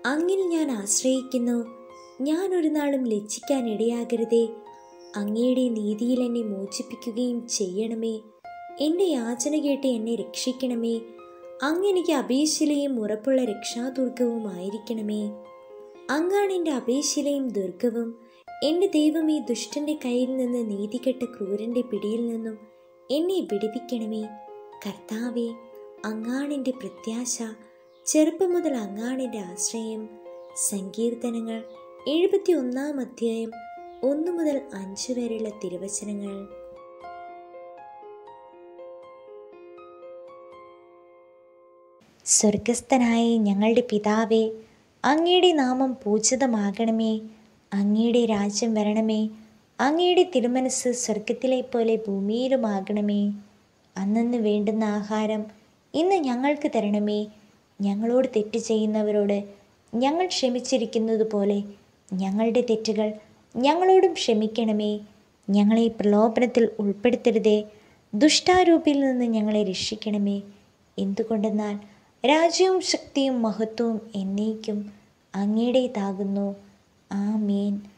അങ്ങിൽ ഞാൻ ആശ്രയിക്കുന്നു ഞാൻ ഒരു നാളും ലജ്ജിക്കാൻ ഇടയാകരുതേ അങ്ങയുടെ നീതിയിൽ എന്നെ മോചിപ്പിക്കുകയും ചെയ്യണമേ എൻ്റെ യാചന കേട്ട് എന്നെ രക്ഷിക്കണമേ അങ്ങെനിക്ക് അപേശിലയും ഉറപ്പുള്ള രക്ഷാദുർഗവുമായിരിക്കണമേ അങ്ങാണ് എൻ്റെ അപേശിലയും ദുർഗവും എൻ്റെ ദൈവം ഈ ദുഷ്ടന്റെ കയ്യിൽ നിന്ന് നീതികെട്ട ക്രൂരന്റെ പിടിയിൽ നിന്നും എന്നെ വിടുവിക്കണമേ കർത്താവെ അങ്ങാണെൻ്റെ പ്രത്യാശ ചെറുപ്പം മുതൽ അങ്ങാണെൻ്റെ ആശ്രയം സങ്കീർത്തനങ്ങൾ എഴുപത്തി ഒന്നാം അധ്യായം ഒന്ന് മുതൽ അഞ്ച് വരെയുള്ള തിരുവചനങ്ങൾ സ്വർഗസ്ഥനായ ഞങ്ങളുടെ പിതാവേ അങ്ങയുടെ നാമം പൂജിതമാകണമേ അങ്ങയുടെ രാജ്യം വരണമേ അങ്ങയുടെ തിരുമനസ് സ്വർഗത്തിലെ പോലെ ഭൂമിയിലുമാകണമേ അന്നന്ന് വേണ്ടുന്ന ആഹാരം ഇന്ന് ഞങ്ങൾക്ക് തരണമേ ഞങ്ങളോട് തെറ്റ് ചെയ്യുന്നവരോട് ഞങ്ങൾ ക്ഷമിച്ചിരിക്കുന്നത് പോലെ ഞങ്ങളുടെ തെറ്റുകൾ ഞങ്ങളോടും ക്ഷമിക്കണമേ ഞങ്ങളെ പ്രലോഭനത്തിൽ ഉൾപ്പെടുത്തരുതേ ദുഷ്ടാരൂപിയിൽ നിന്ന് ഞങ്ങളെ രക്ഷിക്കണമേ എന്തുകൊണ്ടെന്നാൽ രാജ്യവും ശക്തിയും മഹത്വവും എന്നേക്കും അങ്ങയുടേതാകുന്നു ആമേൻ